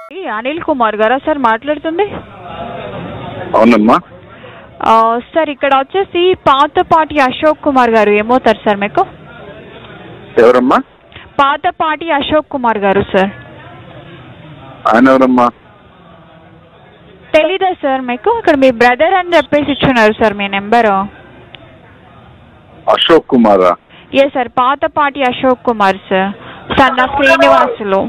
ఈ అనిల్ కుమార్ గారా సార్ మాట్లాడుతుంది అవునమ్మా ఆ, సార్ ఇక్కడ వచ్చేసి పాతపాటి అశోక్ కుమార్ గారు ఏమవుతారు సార్ మీకు ఎవరమ్మా పాతపాటి అశోక్ కుమార్ గారు సార్ ఆయన ఎవరమ్మా తెలీదా సార్ మీకు ఇక్కడ మీ బ్రదర్ అని చెప్పేసి ఇచ్చున్నారు సార్ మీ నెంబరు అశోక్ కుమారా ఏ sir Patapati Ashok Kumar sir sir నా శ్రీనివాసులు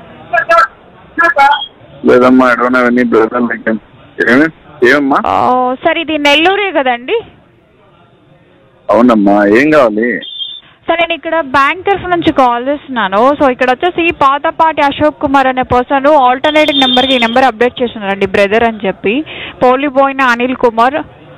లేదమ్మా I don't have any brother like ఏమి ఏమమ్మా ఆ, సార్ ఇది నెల్లూరే కదండి అవునమ్మా ఏం కావాలి సార్ నేను ఇక్కడ బ్యాంక్ తరఫు నుంచి కాల్ చేస్తున్నాను సో ఇక్కడ వచ్చేసి పాతపాటి అశోక్ కుమార్ అనే పర్సన్ ఆల్టర్నేటివ్ నెంబర్కి ఈ నెంబర్ అప్డేట్ చేస్తున్నారండి బ్రదర్ అని చెప్పి పోలిపోయిన అనిల్ కుమార్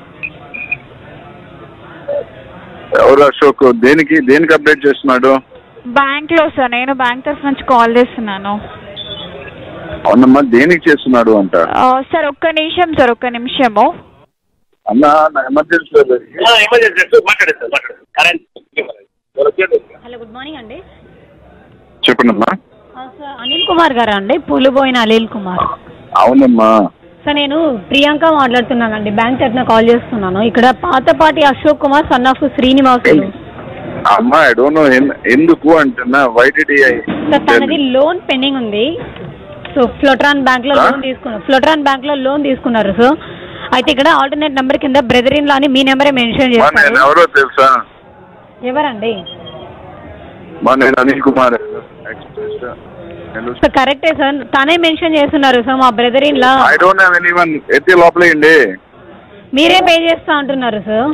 ఎవరు అశోక్ దేనికి దేనికి అప్డేట్ చేస్తున్నాడు బ్యాంక్లో సార్ నేను బ్యాంక్ తరఫు నుంచి కాల్ చేస్తున్నాను అవునమ్మా దేనికి చేస్తున్నాడు అంట ఆ, సార్ ఒక్క నిమిషం సార్ ఒక్క నిమిషము అన్న నా ఎమర్జెన్సీ ఎమర్జెన్సీ మాట్లాడే సార్ మాట్లాడే కరెంట్ హలో గుడ్ మార్నింగ్ అండి చెప్పండమ్మా ఆ, సార్ అనిల్ కుమార్ గారా అండి పూలుబోయిన అనిల్ కుమార్ అవునమ్మా సార్ నేను ప్రియాంక మాట్లాడుతున్నానండి బ్యాంక్ తరఫున కాల్ చేస్తున్నాను ఇక్కడ పాతపాటి అశోక్ కుమార్ సన్ ఆఫ్ శ్రీనివాసులు అమ్మా ఐ డోంట్ నో ఎందుకు అంటున్నా వై డిడ్ సార్ తనది లోన్ పెండింగ్ ఉంది సో ఫ్లోట్రాన్ బ్యాంక్ లో ఆ? లోన్ తీసుకున్నారు ఫ్లోట్రాన్ బ్యాంక్ లో లోన్ తీసుకున్నారు సో అయితే ఇక్కడ ఆల్టర్నేట్ నెంబర్ కింద బ్రదర్ ఇన్ లో అని మీ నెంబరే మెన్షన్ మా నేను చేస్తారు ఎవరో తెలుసా ఎవరండి మా నేను అనిల్ కుమార్ సార్ కరెక్టే సార్ తనే మెన్షన్ చేస్తున్నారు సార్ మా brother in law I don't have any one ఎత్తి లోపలేయండి మీరే పే చేస్తా అంటున్నారు సార్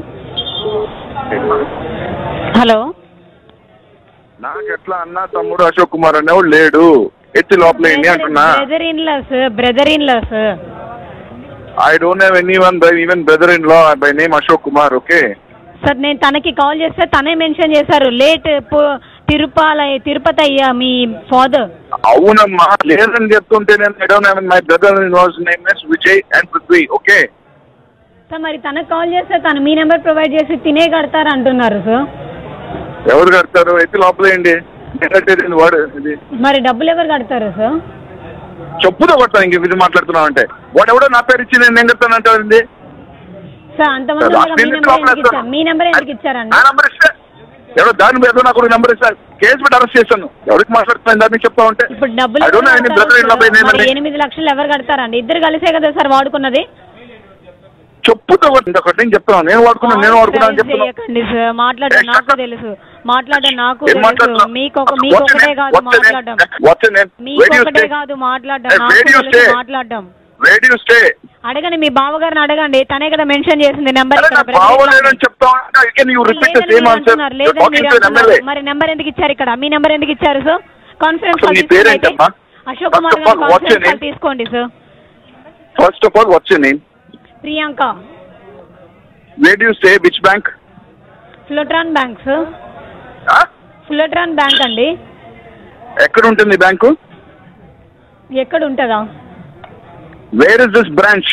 హలో నాకు ఎట్లా అన్న తమ్ముడు అశోక్ కుమార్ అనేవాడు లేడు ఎత్తి లోపలేయండి అంటున్నా brother in law sir brother in law sir I don't have any one by even brother in law by name Ashok Kumar okay sir నేను తనకి కాల్ చేస్తే తనే మెన్షన్ చేశారు లేట్ తిరుపాల తిరుపతి అయ్యా మీ ఫాదర్ అవునమ్మా లేదని చెప్తుంటే నేను I don't have my brother in law's name is Vijay and Prithvi okay sir మరి తనకు కాల్ చేస్తే తను మీ నెంబర్ ప్రొవైడ్ చేసి తినే కడతారు అంటున్నారు సార్ ఎవరు కడతారు ఎత్తి లోపలేయండి నేను కట్టేది వాడు ఇది మరి డబ్బులు ఎవరు కడతారు సార్ చెప్పుతో కొడతాను ఇంక ఇది మాట్లాడుతున్నావు అంటే వాడు ఎవడో నా పేరు ఇచ్చి నేను నేను కడతానంటే సార్ అంతమంది ఉండగా మీ నెంబర్ ఎందుకు ఇచ్చారు మీ నెంబర్ ఎందుకు ఇచ్చారండి నా నంబర్ ఇస్తే ఎవడో దాని మీద నాకు నెంబర్ ఇస్తారు కేసు పెట్టి అరెస్ట్ చేస్తాను ఎవరికి మాట్లాడుతున్నాను దాన్ని చెప్తా ఉంటే ఇప్పుడు డబ్బులు I don't know ఎవరు any కడతారు brother in law by sir? name మరి అండి. ఎనిమిది లక్షలు ఎవరు కడతారండి ఇద్దరు కలిసే కదా సార్ వాడుకున్నది చెప్పుతో కొట్టి ఒకటి నేను చెప్తాను నేను వాడుకున్నాను నేను వాడుకున్నాను అని చెప్తున్నాను చేయకండి సార్ మాట్లాడడం ఏ, నాకు shut up. తెలుసు మాట్లాడడం నాకు ఏం తెలుసు మాట్లాడుతున్నావు? మీకు ఒక అసలు మీకు what's your ఒకటే name? కాదు What's your name? మాట్లాడడం What's your name? మీకు Where do you ఒకటే stay? కాదు మాట్లాడడం Hey, నాకు where do you తెలుసు stay? మాట్లాడడం Where do you stay? అడగండి మీ బావగారిని అడగండి తనే కదా మెన్షన్ చేసింది నెంబర్ అరే నా బావలేదని చెప్తా ఉంటే again you repeat the same answer. You're talking to an MLA. మరి నెంబర్ ఎందుకు ఇచ్చారు ఇక్కడ మీ నెంబర్ ఎందుకు ఇచ్చారు సార్ కాన్ఫరెన్స్ అసలు కాల్ నీ తీసుకోండి పేరేంటమ్మా? అయితే. అశోక్ First కుమార్ of గారి all, what's your conference call name? తీసుకోండి sir First of all, what's your name? Priyanka Where do you stay? Which bank? Fullerton bank sir Huh? Fullerton bank అండి ఎక్కడ ఉంటుంది బ్యాంకు ఎక్కడ ఉంటుందా where is this branch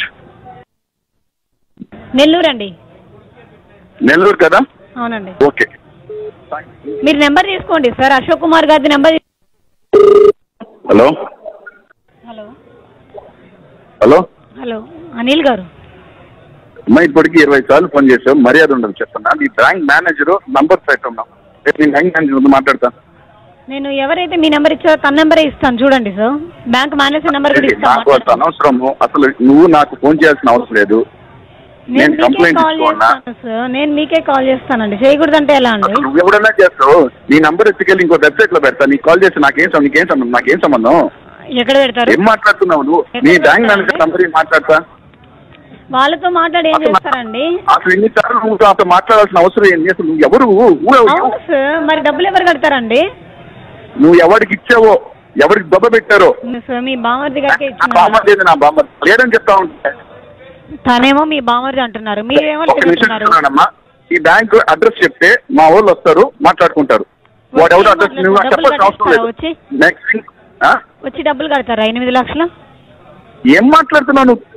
Nellore అండి నెల్లూరు కదా అవునండి ఓకే మీరు నెంబర్ తీసుకోండి సార్ అశోక్ కుమార్ గారి number hello hello hello hello Anil గారు అమ్మా ఇప్పటికి ఇరవై సార్లు ఫోన్ చేసావు మర్యాద ఉండదు చెప్తున్నా నీ బ్యాంక్ మేనేజర్ నంబర్ పెట్టున్నాం నేను బ్యాంక్ మేనేజర్ ముందు మాట్లాడతా నేను ఎవరైతే మీ నెంబర్ ఇచ్చారో తన నెంబరే ఇస్తాను చూడండి సార్ బ్యాంక్ మేనేజర్ నెంబర్ కూడా నాకు అంత ఇస్తాను అనవసరము అసలు నువ్వు నాకు ఫోన్ చేయాల్సిన అవసరం లేదు నేను నేను మీకే కంప్లైంట్ కాల్ ఇచ్చుకోనా? చేస్తాను సార్ నేను మీకే కాల్ చేస్తానండి చేయకూడదంటే ఎలా అండి అసలు నువ్వు ఎవడన్నా చేస్తావు నీ నంబర్ ఎత్తుకెళ్ళి ఇంకో వెబ్సైట్ లో పెడతా నీకు కాల్ చేసి నాకేం సం- నీకేం సంబంధం నాకేం సంబంధం ఎక్కడ పెడతారు ఏం మాట్లాడుతున్నావు నువ్వు నీ బ్యాంక్ మేనేజర్ నంబర్ ఏం మాట్లాడతా వాళ్ళతో మాట్లాడి ఏం అసలు చేస్తారండి అసలు ఎన్నిసార్లు నువ్వు నాతో మాట్లాడాల్సిన అవసరం ఏంటి అసలు నువ్వు ఎవరు Who are you? అవును సార్ మరి డబ్బులు ఎవరు కడతారండి నువ్వు ఎవరికి ఇచ్చావో ఎవరికి దెబ్బ పెట్టారో అవును సార్ మీ బామర్ది గారికి నా ఇచ్చిన బామ్మది ఏది నా బామ్మ లేదని చెప్తా ఉంటే తనేమో మీ బామర్ది అంటున్నారు మీరేమో ఒక నిమిషం చెప్తున్నారు చెప్తున్నానమ్మా ఈ బ్యాంక్ అడ్రస్ చెప్తే మా వాళ్ళు వస్తారు మాట్లాడుకుంటారు వాడు ఎవరు అడ్రస్ మాట్లాడు- నువ్వు నాకు డబ్బులు చెప్పాల్సిన అవసరం లేదు కట్టిస్తారా వచ్చి? నెక్స్ట్ వచ్చి డబ్బులు కడతారా ఎనిమిది లక్షలు ఏం మాట్లాడుతున్నావు నువ్వు